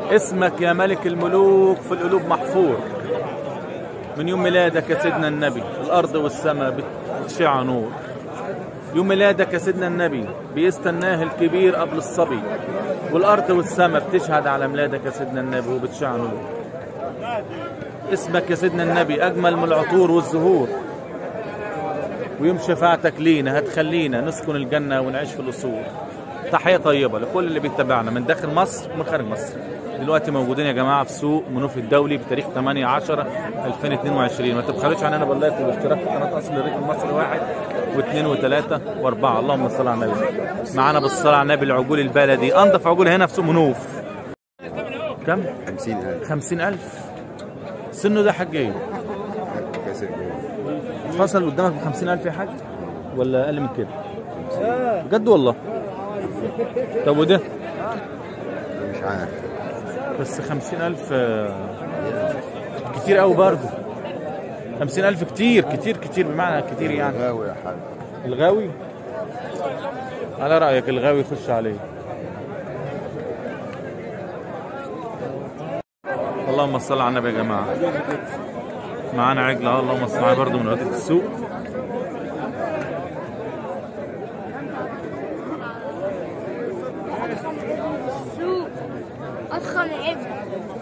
اسمك يا ملك الملوك في القلوب محفور من يوم ميلادك يا سيدنا النبي الارض والسماء بتشع نور يوم ميلادك يا سيدنا النبي بيستناه الكبير قبل الصبي والارض والسماء بتشهد على ميلادك يا سيدنا النبي وبتشع نور اسمك يا سيدنا النبي اجمل من العطور والزهور ويوم شفاعتك لينا هتخلينا نسكن الجنه ونعيش في القصور تحيه طيبه لكل اللي بيتابعنا من داخل مصر ومن خارج مصر دلوقتي موجودين يا جماعه في سوق منوف الدولي بتاريخ 8 10 2022 ما تبخلوش عننا باللايك والاشتراك في قناه اصل الريف المصري واحد واثنين وثلاثه واربعه اللهم صل على النبي معانا بالصلاه على النبي العجول البلدي انضف عجول هنا في سوق منوف كم 50000 50000 سنه ده حاج ايه كاسر جول فصل قدامك ب 50000 يا حاج ولا اقل من كده بجد والله طب وده مش عارف بس 50000 آه، كتير قوي برضه 50000 كتير كتير كتير بمعنى كتير يعني غاوي يا حاج الغاوي على رأيك الغاوي يخش عليه اللهم صل على النبي يا جماعة معانا عجلة أهو، اللهم صل عليه برضه من وقت السوق سوق أضخم عبء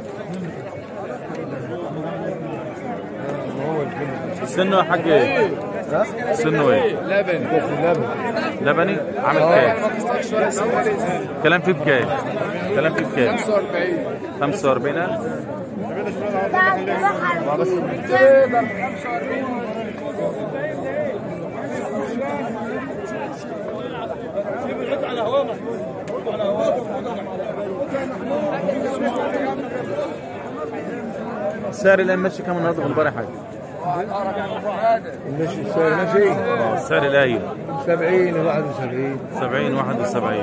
سنه يا حاج ايه؟ سنه ايه؟ لبن لبن لبني عامل كام؟ كلام فيه بكام؟ كلام فيه بكام؟ 45 45000 سعر الان ماشي كام النهارده في البارح حاجه؟ ماشي سعر ماشي اه السعر القايل 70 71 70 71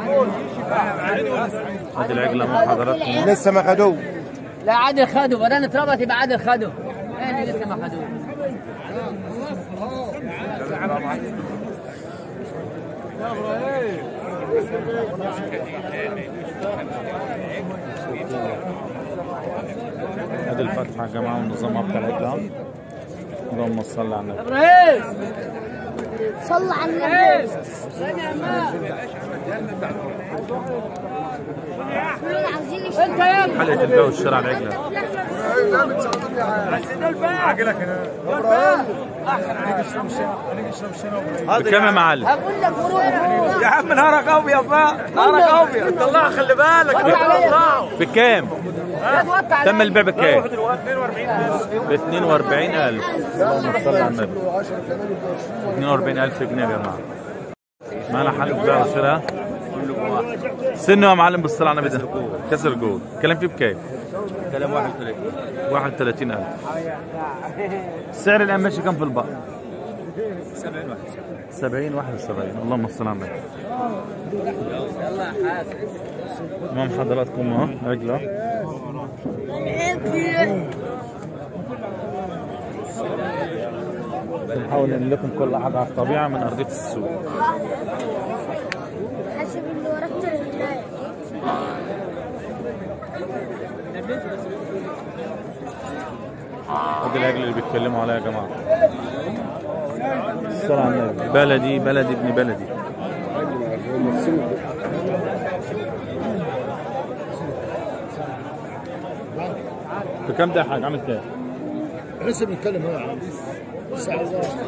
ادي العجله مع حضراتكم لسه ما خدوه لا عادل خدوا بدل اتربط يبقى عادل خدوا ايه اللي لسه ما خدوه ادي الفتحه يا جماعه والنظام بتاع العجله اللهم صل على النبي ابراهيم صلى على النبي كلنا عاوزين نشتري انت يا ابني حلقه البيع والشراء على العجله بكام يا معلم؟ اقول لك روح روح يا عم نهارك ابيض بقى نهارك ابيض طلع خلي بالك بكام؟ لا توقع عليا. تم البيع بكام؟ ب 42000 اللهم صل على النبي 42000 جنيه يا جماعه معانا حل بيع وشراء سنه يا معلم بالصلاة على النبي ده كسر جول الكلام فيه بكام؟ كلام 31 31000 السعر الان ماشي كام في البقر؟ 70 70 71 اللهم صل على النبي امام حضراتكم اهو عجله بنحاول ننقل لكم كل حاجه على الطبيعه من ارضيه السوق حسب اللي وراك الهداية ادي العجل اللي بيتكلموا عليها يا جماعه الصلاة على النبي بلدي بلدي ابن بلدي بكم ده يا حاج عامل كام؟ لسه بنتكلم هو عم الساعه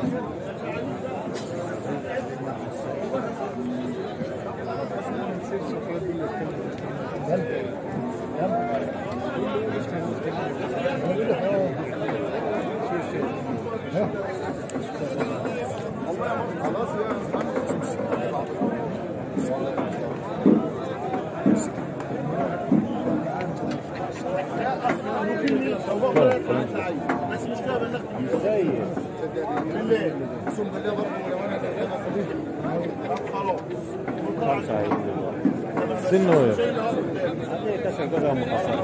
سنه ايه؟ كسر جزء مخصص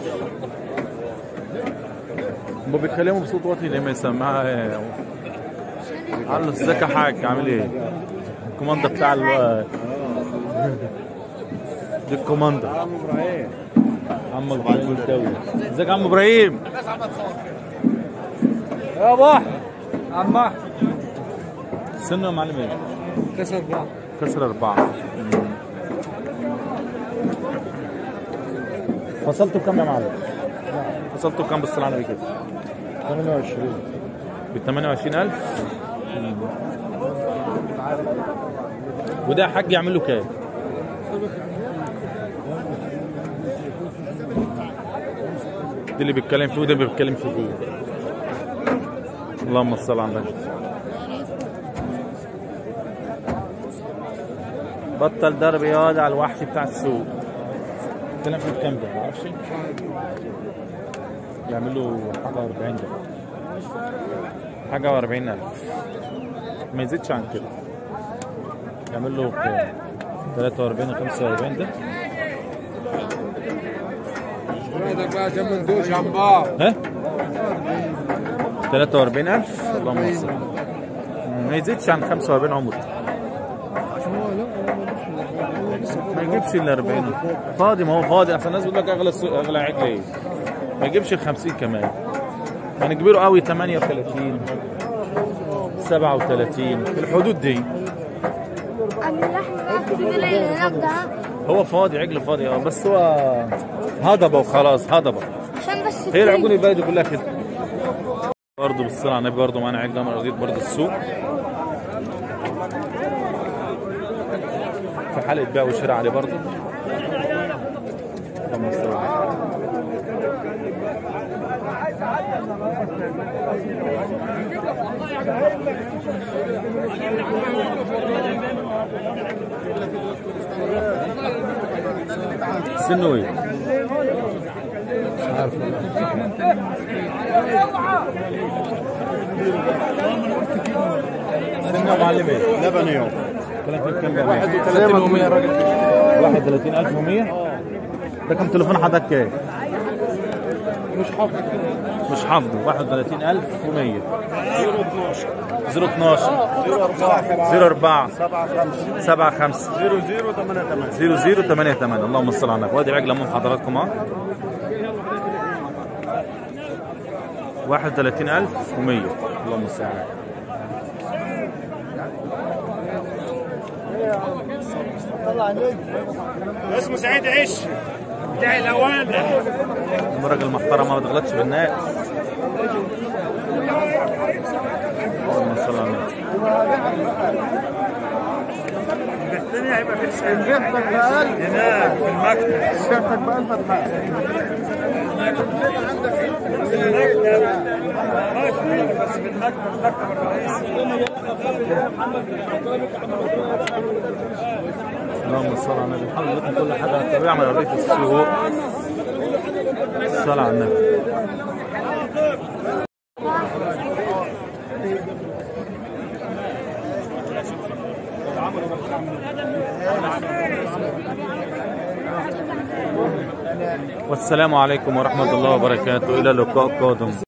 هم بيتكلموا بصوت واطي ليه ما يسمعها ايه قال له ازيك يا حاج عامل ايه؟ الكوماندا بتاع ال دي الكوماندا عم ابراهيم الدولي ازيك يا عم ابراهيم يا بح عم سنه يا معلم ايه كسر بقى كسر أربعة فصلته كم يا معلم؟ فصلته كم بالصلاة على النبي كده؟ 28 ب 28000 وده حاج يعمل له كام؟ ده اللي بيتكلم فيه وده اللي بيتكلم فيه فيه اللهم صل على النبي بطل ضرب ياض على الوحش بتاع السوق طلع في كام ده ما اعرفش يعمل له حاجه 40 ده حاجه و40 الف ما يزيدش عن كده يعمل له كام 43 و 45 ده هذا بقى عشان ما ندوش عن بعض ها 43000 اللهم صل ما يزيدش عن 45 عمر ما يجيبش ال 40 فاضي ما هو فاضي احسن الناس بتقول لك اغلى السوق اغلى عجل ايه ما يجيبش ال 50 كمان يعني كبيره قوي 38 37 في الحدود دي أم اللحم في اللي هناك ده هو فاضي عجل فاضي اه بس هو هضبه وخلاص هضبه عشان بس هي العجول البلدي كلها كده برضه بالصلاة على النبي برضه معانا عجلة مرضية برضه السوق في حلقة بيع وشراء عليه برضه اللهم صل على النبي. سنه ايه؟ سنه يا معلم ايه؟ لبن يوم كلام في كام بقى؟ 31 و100 راجل 31100 رقم تليفون حضرتك ايه؟ مش حافظ مش حافظه 31100 012 04 7 5 75 0 0 8 8 0088 اللهم صل على النبي وادي عجله من حضراتكم اهو 31100 اللهم صل على النبي اسمه سعيد عيش بتاع الاوان راجل محترم ما بتغلطش بالناس اللهم صل على النبي الدنيا هيبقى في سعيد جبتك بألف هناك في المكتب جبتك بألف بس في المكتب المكتب الرئيسي اللهم صل على النبي الحمد لله كل حاجه طبيعه ما يوريك السوق الصلاة على النبي والسلام عليكم ورحمة الله وبركاته إلى لقاء قادم